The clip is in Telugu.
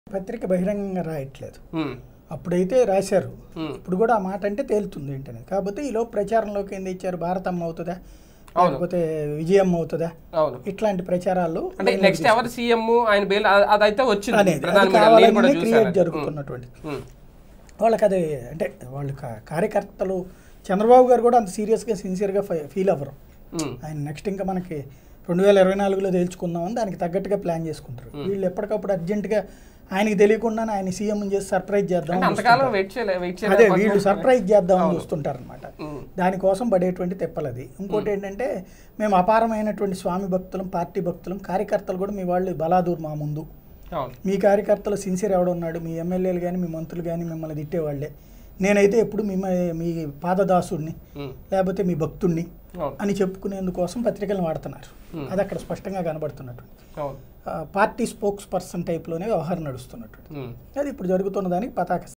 పత్రిక బహిరంగంగా రాయట్లేదు ఉమ్, అప్పుడైతే రాశారు ఉమ్. ఇప్పుడు కూడా ఆ మాట అంటే తేలుతుంది ఏంటనేది కాకపోతే ఈలో ప్రచారంలోకి ఏంది ఇచ్చారు భారతమ్మ అవుతుందా అవును. లేకపోతే విజయమ్మ అవుతుందా అవును ఇట్లాంటి ప్రచారాలు అంటే నెక్స్ట్ ఎవరు సీఎం ఆయన బెయిల్ అదైతే వచ్చింది అనేది అది ప్రధాని మీడియా నేను కూడా కావాలని క్రియేట్ చూశాను జరుగుతున్నటువంటి ఉమ్, వాళ్ళకి అది అంటే వాళ్ళు కా- కార్యకర్తలు చంద్రబాబు గారు కూడా అంత సీరియస్గా సిన్సియర్గా ఫీల్ అవ్వరు ఉమ్, ఆయన నెక్స్ట్ ఇంకా మనకి రెండు వేల ఇరవై నాలుగులో తేల్చుకుందామని దానికి తగ్గట్టుగా ప్లాన్ చేసుకుంటారు వీళ్ళు ఎప్పటికప్పుడు అర్జెంటుగా ఆయనకి తెలియకుండానే ఆయన సీఎం చేసి సర్ప్రైజ్ చేద్దాం అంటే అంతకాలం వెయిట్ చేయలే వెయిట్ అదే చేయలేదు వీళ్ళు సర్ప్రైజ్ చేద్దామని చూస్తుంటారు అనమాట ఉమ్, దానికోసం పడేటువంటి తెప్పలది ఇంకోటి ఏంటంటే మేము అపారమైనటువంటి స్వామి భక్తులం పార్టీ భక్తులం కార్యకర్తలు కూడా మీ వాళ్ళు బలాదూర్ మా ముందు అవును మీ కార్యకర్తలు సిన్సియర్ ఎవడున్నాడు మీ ఎమ్మెల్యేలు కానీ మీ మంత్రులు కానీ మిమ్మల్ని తిట్టేవాళ్ళే నేనైతే ఎప్పుడు మీ మీ పాదదాసుడిని ఉమ్, లేకపోతే మీ భక్తుడిని అవును అని చెప్పుకునేందుకోసం పత్రికలను వాడుతున్నారు అది అక్కడ స్పష్టంగా కనబడుతున్నట్టు అవును పార్టీ స్పోక్స్ పర్సన్ టైప్లోనే వ్యవహారం నడుస్తున్నట్టు ఉమ్. అది ఇప్పుడు జరుగుతున్న దానికి పతాక